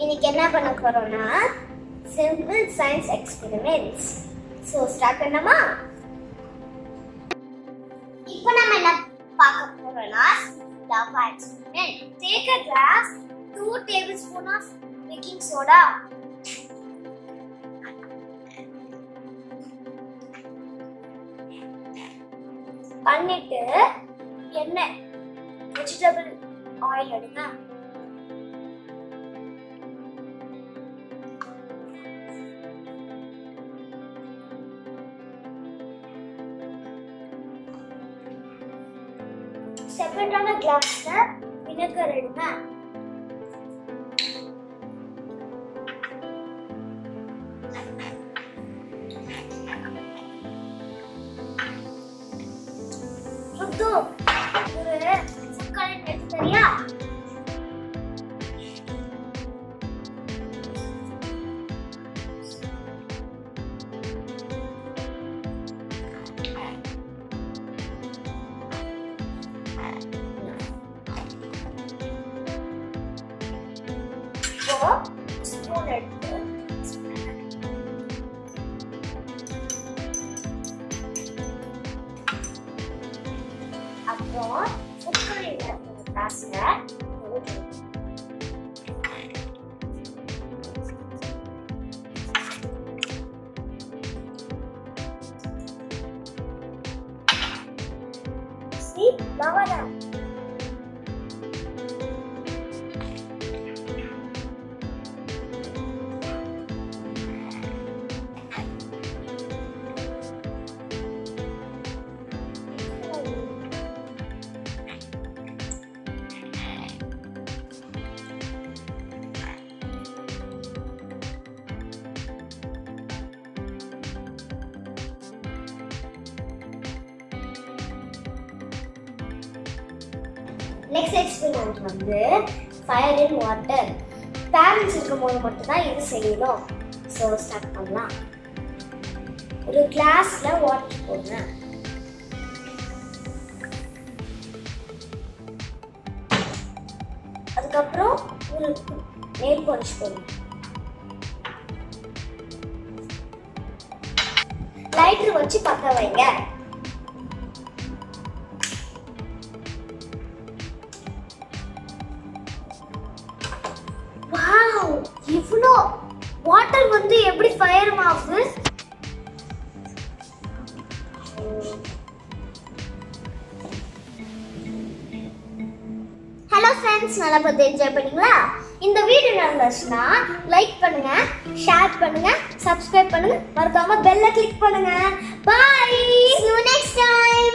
இன்னைக்கு என்ன பண்ண போறோம்னா simple science experiments so start பண்ணலாமா இப்போ நம்ம என்ன பார்க்க போறோம்னா lava experiment take a glass 2 tablespoon of baking soda பண்ணிட்டு எண்ணெய் வெஜிடபிள் ஆயில் எடுங்க செப்பரேட்டான கிளாஸ்ல விnegar எடுங்க சுத்து ஒரு ஃபுட் கலர் எடுத்து தரியா இப்போ ஸ்பூன் எடுத்து அப்புறம் ஃபுட் கலர் கிளாஸ்ல See, lava தான் நெக்ஸ்ட் எக்ஸ்பெரிமெண்ட் வந்து ஃபயர் இன் வாட்டர் பேரண்ட்ஸ் இருக்கும்போது மட்டும்தான் இது செய்யணும் ஸோ ஸ்டார்ட் பண்ணலாம் ஒரு கிளாஸ்ல வாட்டர் போடுங்க அதுக்கப்புறம் ஒரு நெயில் பாலிஷ் போடுங்க லைட்டர் வச்சு பற்ற வைங்க வாவ் இவ்ளோ வாட்டர் வந்து எப்படி ஃபயர் ஆகுது ஹலோ ஃப்ரெண்ட்ஸ் நல்லா பார்த்து என்ஜாய் பண்ணீங்களா இந்த வீடியோ நடந்துச்சுன்னா லைக் பண்ணுங்க ஷேர் பண்ணுங்க சப்ஸ்கிரைப் பண்ணுங்க மறக்காம பெல்ல கிளிக் பண்ணுங்க bye see you next time